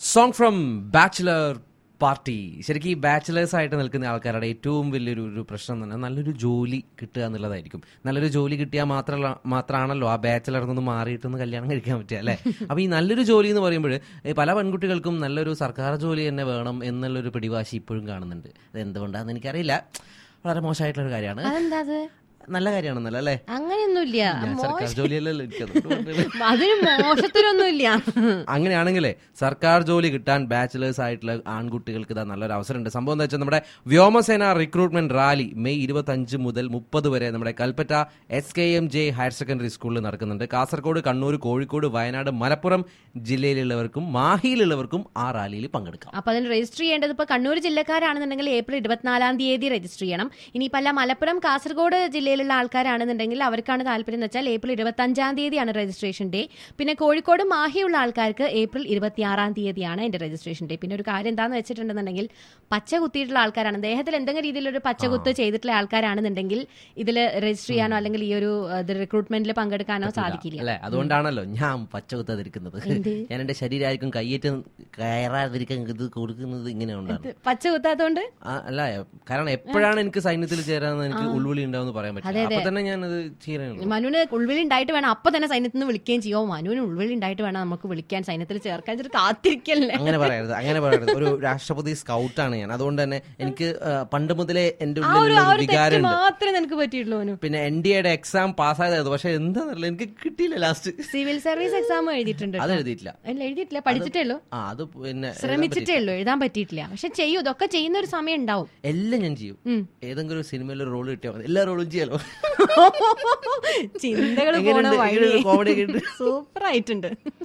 Song from bachelor party ശരിക്കും ഈ bachelors ആയിട്ട് നിൽക്കുന്ന ആൾക്കാരുടെ ഏറ്റവും വലിയൊരു ഒരു പ്രശ്നം എന്ന് പറഞ്ഞാൽ നല്ലൊരു ജോലി കിട്ടുക എന്നുള്ളതായിരിക്കും നല്ലൊരു ജോലി കിട്ടിയാൽ മാത്രമല്ല മാത്രമാണല്ലോ ആ ബാച്ചിലർ നിന്ന് മാറിയിട്ടൊന്ന് കല്യാണം കഴിക്കാൻ പറ്റുക അല്ലേ അപ്പോൾ ഈ നല്ലൊരു ജോലി എന്ന് പറയുമ്പോൾ പല പെൺകുട്ടികൾക്കും നല്ലൊരു സർക്കാർ ജോലി തന്നെ വേണം എന്നുള്ളൊരു പിടിവാശി ഇപ്പോഴും കാണുന്നുണ്ട് അത് എന്തുകൊണ്ടാണെന്ന് എനിക്കറിയില്ല വളരെ മോശമായിട്ടുള്ള ഒരു കാര്യമാണ് അതെന്താ അത് നല്ല കാര്യമാണെന്നല്ല അല്ലേ അങ്ങനെയൊന്നുമില്ല ഞാൻ സർക്കാർ ജോലിയല്ലല്ലോ എനിക്കത് അതിന് മോശത്തിനൊന്നുമില്ല അങ്ങനെയാണെങ്കിലേ സർക്കാർ ജോലി കിട്ടാൻ ബാച്ചിലേഴ്സ് ആയിട്ടുള്ള ആൺകുട്ടികൾക്ക് ഇതാ നല്ലൊരു അവസരമുണ്ട് സംഭവം എന്താ വെച്ചാൽ നമ്മുടെ വ്യോമസേന റിക്രൂട്ട്മെന്റ് റാലി മെയ് ഇരുപത്തഞ്ച് മുതൽ മുപ്പത് വരെ നമ്മുടെ Kalpetta S K M J higher secondary സ്കൂളിൽ നടക്കുന്നുണ്ട് കാസർഗോഡ് കണ്ണൂർ കോഴിക്കോട് വയനാട് മലപ്പുറം ജില്ലയിലുള്ളവർക്കും മാഹിയിലുള്ളവർക്കും ആ റാലിയിൽ പങ്കെടുക്കാം അപ്പൊ അതിന് രജിസ്റ്റർ ചെയ്യേണ്ടത് ഇപ്പൊ കണ്ണൂർ ജില്ലക്കാരാണെന്നുണ്ടെങ്കിൽ ഏപ്രിൽ ഇരുപത്തിനാലാം തീയതി രജിസ്റ്റർ ചെയ്യണം ഇനിയിപ്പോ അല്ല മലപ്പുറം കാസർഗോഡ് ജില്ലയിലുള്ള ആൾക്കാരാണെന്നുണ്ടെങ്കിൽ അവർക്കാണ് താല്പര്യം എന്ന് വെച്ചാൽ ഏപ്രിൽ ഇരുപത്തി അഞ്ചാം തീയതിയാണ് രജിസ്ട്രേഷൻ ഡേ പിന്നെ കോഴിക്കോട് മാഹിയുള്ള ആൾക്കാർക്ക് ഏപ്രിൽ ഇരുപത്തിയാറാം തീയതിയാണ് എന്റെ രജിസ്ട്രേഷൻ ഡേ പിന്നെ ഒരു കാര്യം എന്താന്ന് വെച്ചിട്ടുണ്ടെന്നുണ്ടെങ്കിൽ പച്ച കുത്തിയിട്ടുള്ള ആൾക്കാരാണ് ദേഹത്തിൽ എന്തെങ്കിലും രീതിയിലൊരു പച്ചകുത്ത് ചെയ്തിട്ടുള്ള ആൾക്കാരാണെന്നുണ്ടെങ്കിൽ ഇതിൽ രജിസ്റ്റർ ചെയ്യാനോ അല്ലെങ്കിൽ ഈ ഒരു റിക്രൂട്ട്മെന്റിൽ പങ്കെടുക്കാനോ സാധിക്കില്ല അല്ലേ അതുകൊണ്ടാണല്ലോ ഞാൻ പച്ച കുത്താതിരിക്കുന്നത് ഞാൻ എന്റെ ശരീരമായിരിക്കും കയ്യേറ്റ് കയറാതിരിക്കാൻ ഇത് കൊടുക്കുന്നത് ഇങ്ങനെ ഉണ്ടാണ് പച്ച കുത്താത്തോണ്ട് ആ, അല്ല കാരണം എപ്പോഴാണ് എനിക്ക് സൈന്യത്തിൽ ചേരാന്ന് എനിക്ക് ഉൾവിളി ഉണ്ടാവും പറയാൻ പറ്റില്ല അപ്പൊ തന്നെ ഞാൻ അത് ചെയ്യാനുള്ളൂ മനുവിന് ഉൾവിളി ഉണ്ടായിട്ട് വേണം അപ്പൊ തന്നെ സൈന്യത്തിൽ നിന്ന് വിളിക്കുകയും ചെയ്യോ മനുവിന് ഉൾവിളി ഉണ്ടായിട്ട് വേണം നമുക്ക് വിളിക്കാൻ സൈന്യത്തിൽ ചേർക്കാൻ ഇച്ചിരി കാത്തിരിക്കല്ലേ അങ്ങനെ പറയരുത് അങ്ങനെ പറയരുത് ഒരു രാഷ്ട്രപതി സ്കൗട്ടാണ് ഞാൻ അതുകൊണ്ട് തന്നെ എനിക്ക് ആ, പണ്ട് മുതലേ എന്റെ ആ ഒരു ഉള്ളിൽ ആ ഒരു ഒരു തെറ്റ് വികാരമുണ്ട് മാത്രമേ നിനക്ക് പറ്റിയിട്ടുള്ളൂ മനു പിന്നെ എൻ ഡി എയുടെ എക്സാം പാസ്സായതായിരുന്നു പക്ഷെ എന്താന്നറിയില്ല എനിക്ക് കിട്ടിയില്ല ലാസ്റ്റ് സിവിൽ സർവീസ് എക്സാം എഴുതിയിട്ടുണ്ട് അത് എഴുതിയിട്ടില്ല അല്ല എഴുതിയിട്ടില്ല പഠിച്ചിട്ടേ ഉള്ളൂ ആ അത് പിന്നെ ശ്രമിച്ചിട്ടേ ഉള്ളൂ എഴുതാൻ പറ്റിയിട്ടില്ല പക്ഷെ ചെയ്യൂ ഇതൊക്കെ ചെയ്യുന്ന ഒരു സമയം ഉണ്ടാവും എല്ലാം ഞാൻ ചെയ്യും ഉം. ഏതെങ്കിലും ഒരു സിനിമയിൽ ഒരു റോൾ കിട്ടിയാൽ മതി എല്ലാ റോളും ചെയ്യാലോ ചിന്തകൾ പോണ എങ്ങനെയുണ്ട്? വഴി എങ്ങനെയുണ്ട്? comedy ഒക്കെ ഉണ്ട്? സൂപ്പർ ആയിട്ടുണ്ട്